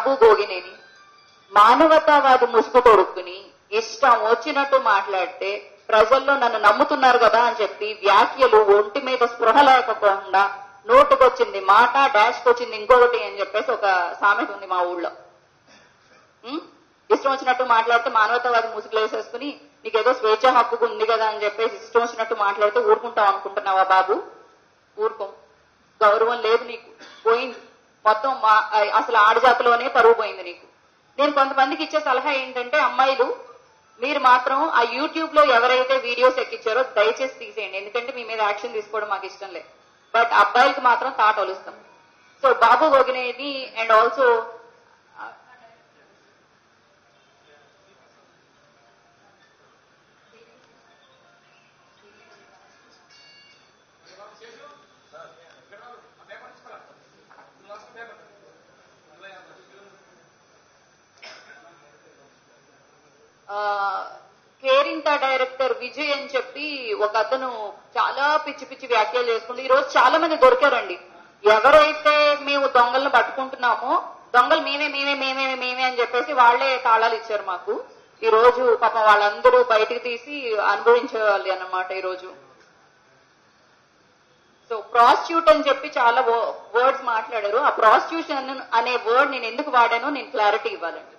బాబు గోగినేని మానవతావాది ముసుగు తొడుక్కుని ఇష్టం వచ్చినట్టు మాట్లాడితే ప్రజల్లో నన్ను నమ్ముతున్నారు కదా అని చెప్పి వ్యాఖ్యలు ఒంటి మీద స్పృహ లేకపోకుండా నోటుకొచ్చింది మాట డాష్కి వచ్చింది ఇంకొకటి అని చెప్పేసి ఒక సామెత ఉంది మా ఊళ్ళో ఉం? ఇష్టం వచ్చినట్టు మాట్లాడితే మానవతావాది ముసుగులు వేసేసుకుని నీకేదో స్వేచ్ఛ హక్కు ఉంది కదా అని చెప్పేసి ఇష్టం వచ్చినట్టు మాట్లాడితే ఊరుకుంటాం అనుకుంటున్నావా బాబు ఊరుకోం గౌరవం లేదు నీకు పోయింది మొత్తం మా- అసలు ఆడజాతిలోనే పరువు పోయింది నీకు నేను కొంతమందికి ఇచ్చే సలహా ఏంటంటే అమ్మాయిలు మీరు మాత్రం ఆ యూట్యూబ్ లో ఎవరైతే వీడియోస్ ఎక్కించారో దయచేసి తీసేయండి ఎందుకంటే మీ మీద యాక్షన్ తీసుకోవడం మాకు ఇష్టం లేదు బట్ అబ్బాయిలకి మాత్రం తాట ఒలుస్తాం so Babu Gogineni and also Kerintha director Vijay అని చెప్పి ఒక అతను చాలా పిచ్చి పిచ్చి వ్యాఖ్యలు చేసుకుంటూ ఈ రోజు చాలా మంది దొరికారండి ఎవరైతే మేము దొంగలను పట్టుకుంటున్నామో దొంగలు మేమే మేమే మేమే మేమే అని చెప్పేసి వాళ్ళే తాళాలు ఇచ్చారు మాకు ఈ రోజు పాపం వాళ్ళందరూ బయటికి తీసి అనుభవించేవాళ్ళు అన్నమాట ఈ రోజు సో ప్రాస్టిట్యూట్ అని చెప్పి చాలా వర్డ్స్ మాట్లాడారు ఆ ప్రాస్టిట్యూషన్ అనే వర్డ్ నేను ఎందుకు వాడానో నేను క్లారిటీ ఇవ్వాలండి